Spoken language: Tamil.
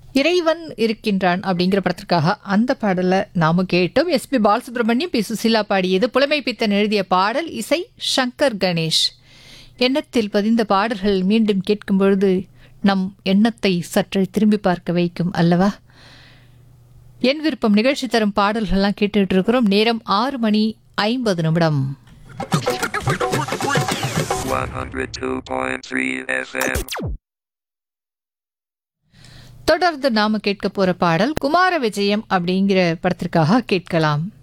இறைவன் இருக்கின்றான் அப்படிங்கிற படத்திற்காக அந்த பாடலை நாம கேட்டோம் எஸ்பி பாலசுப்ரமணியம் பி சுசீலா பாடியது புலமை பித்தன் எழுதிய பாடல் இசை சங்கர் கணேஷ் எண்ணத்தில் பதிந்த பாடல்கள் மீண்டும் கேட்கும் பொழுது நம் எண்ணத்தை சற்று திரும்பி பார்க்க வைக்கும் அல்லவா என் விருப்பம் நிகழ்ச்சி தரும் பாடல்கள்லாம் கேட்டுட்டு இருக்கிறோம் நேரம் ஆறு மணி ஐம்பது நிமிடம் 102.3 FM. தொடர்ந்து நாம கேட்க போற பாடல் குமார விஜயம் அப்படிங்கிற படத்திற்காக கேட்கலாம்